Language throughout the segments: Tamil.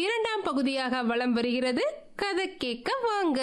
இரண்டாம் பகுதியாக வலம் வருகிறது கதை கேட்க வாங்க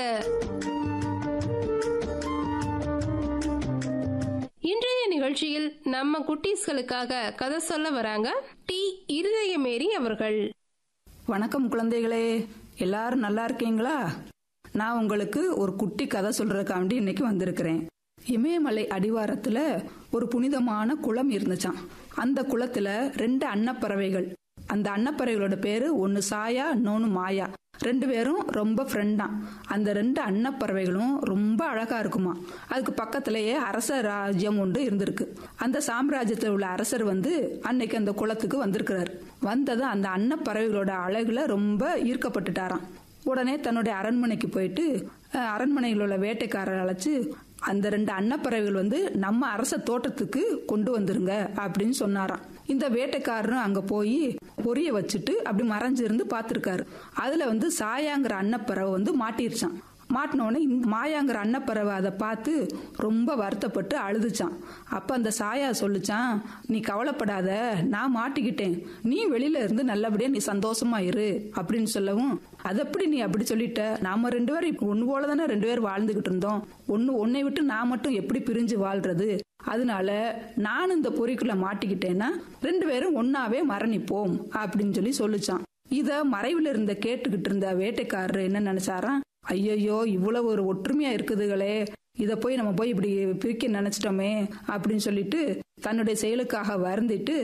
இன்றைய நிகழ்ச்சியில் நம்ம குட்டீஸ்களுக்காக கதை சொல்ல வராங்க டி இருதயமேரி அவர்கள் வணக்கம் குழந்தைகளே எல்லாரும் நல்லா இருக்கீங்களா நான் உங்களுக்கு ஒரு குட்டி கதை சொல்றதுக்காண்டி இன்னைக்கு வந்திருக்கிறேன் இமயமலை அடிவாரத்துல ஒரு புனிதமான குளம் இருந்துச்சாம் அந்த குளத்துல ரெண்டு அன்னப்பறவைகள் அந்த அன்னப்பறவைகளோட பேரு ஒன்னு சாயா இன்னொன்னு மாயா ரெண்டு பேரும் ரொம்ப ஃப்ரெண்டாம் அந்த ரெண்டு அன்னப்பறவைகளும் ரொம்ப அழகா இருக்குமா அதுக்கு பக்கத்திலேயே அரச ராஜ்யம் ஒன்று இருந்திருக்கு அந்த சாம்ராஜ்யத்தில் உள்ள அரசர் வந்து அன்னைக்கு அந்த குளத்துக்கு வந்திருக்கிறார் வந்ததும் அந்த அன்னப்பறவைகளோட அழகுல ரொம்ப ஈர்க்கப்பட்டுட்டாராம் உடனே தன்னுடைய அரண்மனைக்கு போயிட்டு அஹ், அரண்மனையில் உள்ள வேட்டைக்காரரை அழைச்சு அந்த ரெண்டு அன்னப்பறவைகள் வந்து நம்ம அரச தோட்டத்துக்கு கொண்டு வந்துருங்க அப்படின்னு சொன்னாராம் இந்த வேட்டைக்காரரும் அங்க போய் பொரிய வச்சுட்டு அப்படி மறைஞ்சு இருந்து பார்த்திருக்காரு அதுல வந்து சாயாங்கிற அன்னப்பறவை வந்து மாட்டிருச்சான் மாட்டினோடனே இந்த மாயாங்கிற அன்னப்பறவை அதை பார்த்து ரொம்ப வருத்தப்பட்டு அழுதுச்சான் அப்ப அந்த சாயா சொல்லுச்சான் நீ கவலைப்படாத நான் மாட்டிக்கிட்டேன் நீ வெளியில இருந்து நல்லபடியா நீ சந்தோஷமா இரு அப்படின்னு சொல்லவும் அது எப்படி நீ அப்படி சொல்லிட்ட நாம ரெண்டு பேரும் ஒன்னு போல தானே ரெண்டு பேரும் வாழ்ந்துகிட்டு இருந்தோம் ஒன்னு உன்னை விட்டு நான் மட்டும் எப்படி பிரிஞ்சு வாழ்றது அதனால நான் இந்த பொறிக்குள்ள மாட்டிக்கிட்டேன்னா ரெண்டு பேரும் ஒன்னாவே மரணிப்போம் அப்படின்னு சொல்லி சொல்லுச்சான் இத மறைவுல இருந்த கேட்டுக்கிட்டு இருந்த வேட்டைக்காரர் என்ன நினைச்சாராம் ஐயையோ இவ்வளவு ஒரு ஒற்றுமையா இருக்குதுகளே இத போய் நம்ம போய் இப்படி பிரிக்க நினைச்சிட்டோமே அப்படின்னு சொல்லிட்டு தன்னுடைய செயலுக்காக வருந்திட்டு